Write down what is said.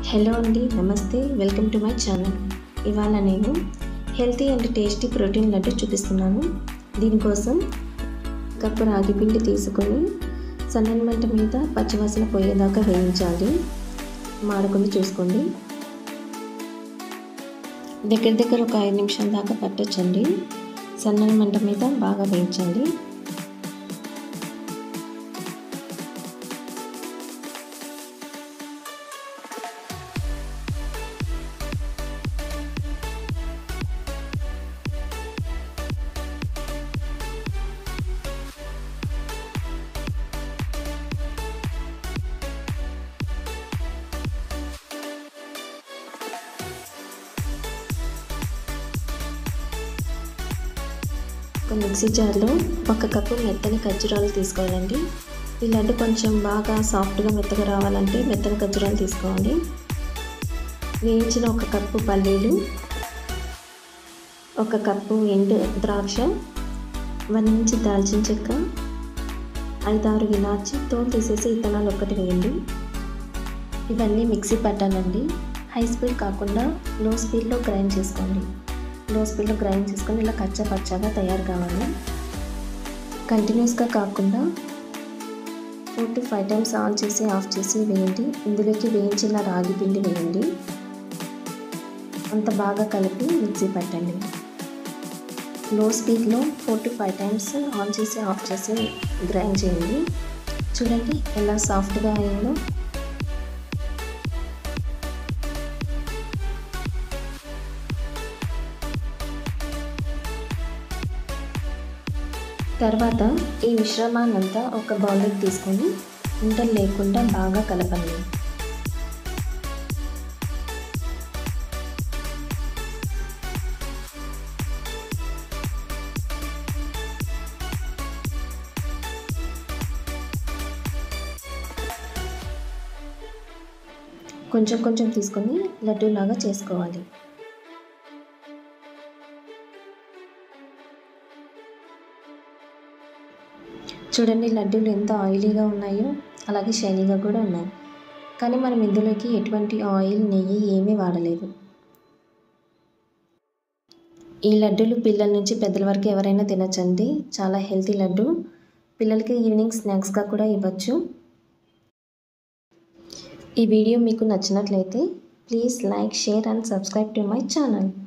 hello అండి నమస్తే welcome to my channel ఇవాళ నేను healthy and tasty protein laddu చూపిస్తున్నాను దీనికోసం కప్పు రాగి పిండి తీసుకొని సన్నని మంట మీద పచ్చివాసన పోయేదాకా వేయించాలి మాడకుండా చూసుకోండి దగ్గర దగ్గర ఒక ఐదు నిమిషాల దాకా పట్టొచ్చండి సన్నని మంట మీద బాగా వేయించండి ఒక మిక్సీ జార్లో ఒక కప్పు మెత్తని ఖర్జూరాలు తీసుకోవాలండి ఈ లడ్డు కొంచెం బాగా సాఫ్ట్గా మెత్తగా రావాలంటే మెత్తని ఖర్జూరాలు తీసుకోవాలి వేయించిన ఒక కప్పు పల్లీలు ఒక కప్పు ఎండు ద్రాక్ష వన్ ఇంచ్ దాల్చిన చెక్క ఐదారు ఇలాచి తోలు తీసేసి ఇత్తనాలు ఒక్కటి వేయండి ఇవన్నీ మిక్సీ పట్టాలండి హై స్పీడ్ కాకుండా లో స్పీడ్లో గ్రైండ్ చేసుకోండి లో స్పీడ్లో గ్రైండ్ చేసుకొని ఇలా కచ్చా పచ్చాగా తయారు కావాలి కంటిన్యూస్గా కాకుండా four to five times on చేసి ఆఫ్ చేసి వేయండి ఇందులోకి వేయించిన రాగి పిండి వేయండి అంత బాగా కలిపి మిక్సీ పట్టండి లో స్పీడ్లో four to five times on చేసి ఆఫ్ చేసి గ్రైండ్ చేయండి చూడండి ఎలా సాఫ్ట్గా అయిందో తర్వాత ఈ మిశ్రమాన్నంతా ఒక బౌల్లోకి తీసుకొని ఉండలు లేకుండా బాగా కలపండి కొంచెం కొంచెం తీసుకొని లడ్డూలాగా చేసుకోవాలి చూడండి లడ్డూలు ఎంత ఆయిలీగా ఉన్నాయో అలాగే షైనీగా కూడా ఉన్నాయి కానీ మనం ఇందులోకి ఎటువంటి ఆయిల్ నెయ్యి ఏమీ వాడలేదు ఈ లడ్డూలు పిల్లల నుంచి పెద్దల వరకు ఎవరైనా తినచ్చండి చాలా హెల్తీ లడ్డు పిల్లలకి ఈవినింగ్ స్నాక్స్గా కూడా ఇవ్వచ్చు ఈ వీడియో మీకు నచ్చినట్లయితే please like share and subscribe to my channel